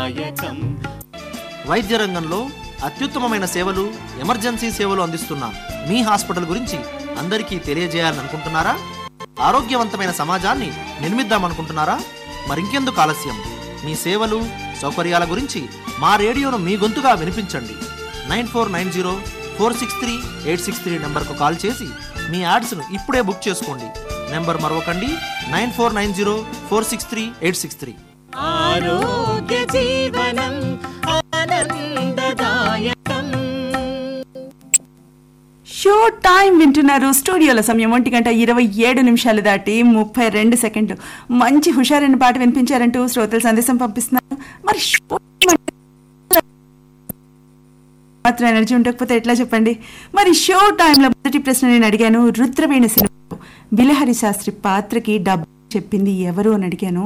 ఆనందదాయకం వైద్య రంగంలో అత్యుత్తమమైన సేవలు ఎమర్జెన్సీ సేవలు అందిస్తున్న మీ హాస్పిటల్ గురించి అందరికీ తెలియజేయాలని అనుకుంటున్నారా ఆరోగ్యవంతమైన సమాజాన్ని నిర్మిద్దామనుకుంటున్నారా మరింకెందుకు ఆలస్యం మీ సేవలు సౌకర్యాల గురించి మా రేడియోను మీ గొంతుగా వినిపించండి nine four nine zero four six three eight six three నెంబర్కు కాల్ చేసి మీ యాడ్స్ను ఇప్పుడే బుక్ చేసుకోండి నెంబర్ మరొకండి nine four nine zero four six three eight six three ఆరోగ్య జీవనం ఆనందదాయకం షో టైం వింటున్నారు స్టూడియోల సమయం ఒంటి గంట ఇరవై ఏడు నిమిషాలు దాటి ముప్పై రెండు సెకండ్లు మంచి హుషారైన పాట వినిపించారంటూ శ్రోతలు సందేశం పంపిస్తున్నారు మరి షో టైం అంటే మాత్రం ఎనర్జీ ఉండకపోతే ఎట్లా చెప్పండి మరి షో టైంలో మొదటి ప్రశ్న నేను అడిగాను రుద్రవీణ సినిమాలో బిలహరి శాస్త్రి పాత్రకి డబ్బు చెప్పింది ఎవరు అని అడిగాను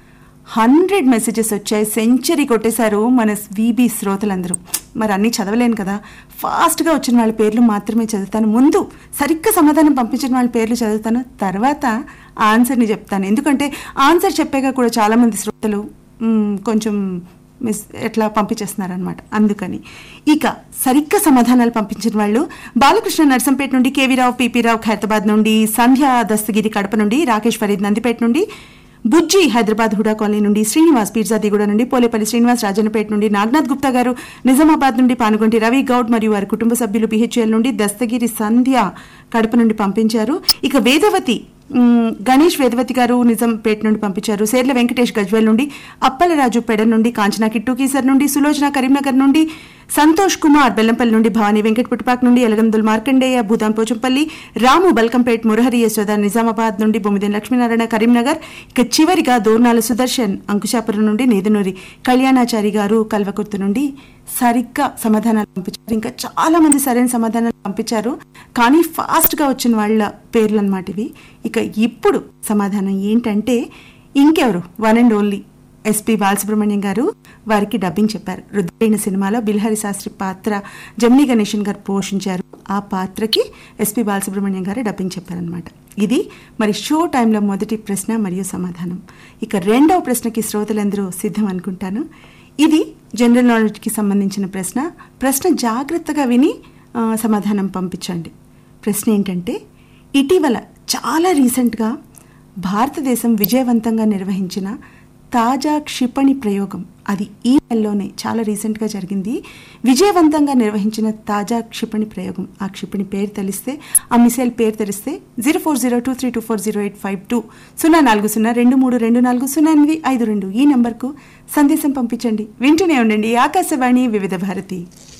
హండ్రెడ్ మెసేజెస్ వచ్చాయి సెంచరీ కొట్టేశారు మన వీబీ శ్రోతలందరూ మరి అన్నీ చదవలేను కదా ఫాస్ట్గా వచ్చిన వాళ్ళ పేర్లు మాత్రమే చదువుతాను ముందు సరిగ్గా సమాధానం పంపించిన వాళ్ళ పేర్లు చదువుతాను తర్వాత ఆన్సర్ని చెప్తాను ఎందుకంటే ఆన్సర్ చెప్పాక కూడా చాలామంది శ్రోతలు మ్, కొంచెం మిస్ ఎట్లా పంపించేస్తున్నారనమాట అందుకని ఇక సరిగ్గా సమాధానాలు పంపించిన వాళ్ళు బాలకృష్ణ నర్సంపేట నుండి కేవీ రావు పిపి రావు ఖైరతాబాద్ నుండి సంధ్య దస్తగిరి కడప నుండి రాకేష్ ఫరీద్ నందిపేట నుండి బుజ్జి హైదరాబాద్ హుడా కాలనీ నుండి శ్రీనివాస్ పీర్జాదిగూడ నుండి పోలేపల్లి శ్రీనివాస్ రాజన్నపేట నుండి నాగనాథ్ గుప్తా గారు నిజామాబాద్ నుండి పానుగొంటి రవి గౌడ్ మరియు వారి కుటుంబ సభ్యులు బిహెచ్ఎల్ నుండి దస్తగిరి సంధ్య కడప నుండి పంపించారు ఇక వేదవతి మ్, గణేష్ వేదవతి గారు నిజంపేట నుండి పంపించారు సేర్ల వెంకటేష్ గజ్వేల్ నుండి అప్పలరాజు పెడ నుండి కాంచనా కిట్టు కీసర్ నుండి సులోచన కరీంనగర్ నుండి సంతోష్ కుమార్ బెల్లంపల్లి నుండి భవానీ వెంకట్ పుట్టుపాక్ నుండి ఎలగందుల్ మార్కండేయ భూదాం పోచంపల్లి రాము బల్కంపేట్ మురహరి యశోద నిజామాబాద్ నుండి బొమ్మిదేని లక్ష్మీనారాయణ కరీంనగర్ ఇక చివరిగా దోర్నాల సుదర్శన్ అంకుశాపురం నుండి నేదునూరి కళ్యాణాచారి గారు కల్వకుర్తి నుండి సరిగ్గా సమాధానాలు పంపించారు ఇంకా చాలా మంది సరైన సమాధానాలు పంపించారు కానీ ఫాస్ట్ గా వచ్చిన వాళ్ళ పేర్లు అన్నమాట ఇవి ఇక ఇప్పుడు సమాధానం ఏంటంటే ఇంకెవరు one and only SP Balasubrahmanyam garu వారికి డబ్బింగ్ చెప్పారు రుద్రైన సినిమాలో బిల్హరి శాస్త్రి పాత్ర జమినీ గణేషన్ గారు పోషించారు ఆ పాత్రకి ఎస్పి బాలసుబ్రహ్మణ్యం గారు డబ్బింగ్ చెప్పారనమాట ఇది మరి షో టైంలో మొదటి ప్రశ్న మరియు సమాధానం ఇక రెండవ ప్రశ్నకి శ్రోతలందరూ సిద్ధం అనుకుంటాను ఇది జనరల్ నాలెడ్జ్కి సంబంధించిన ప్రశ్న ప్రశ్న జాగ్రత్తగా విని ఆ, సమాధానం పంపించండి ప్రశ్న ఏంటంటే ఇటీవల చాలా రీసెంట్గా భారతదేశం విజయవంతంగా నిర్వహించిన తాజా క్షిపణి ప్రయోగం అది ఈ నెలలోనే చాలా రీసెంట్గా జరిగింది విజయవంతంగా నిర్వహించిన తాజా క్షిపణి ప్రయోగం ఆ క్షిపణి పేరు తెలిస్తే ఆ మిసైల్ పేరు తెలిస్తే zero four zero two three two four zero eight five two సున్నా నాలుగు సున్నా రెండు మూడు రెండు నాలుగు సున్నా ఎనిమిది ఐదు రెండు ఈ నంబర్కు సందేశం పంపించండి వింటూనే ఉండండి ఆకాశవాణి వివిధ భారతి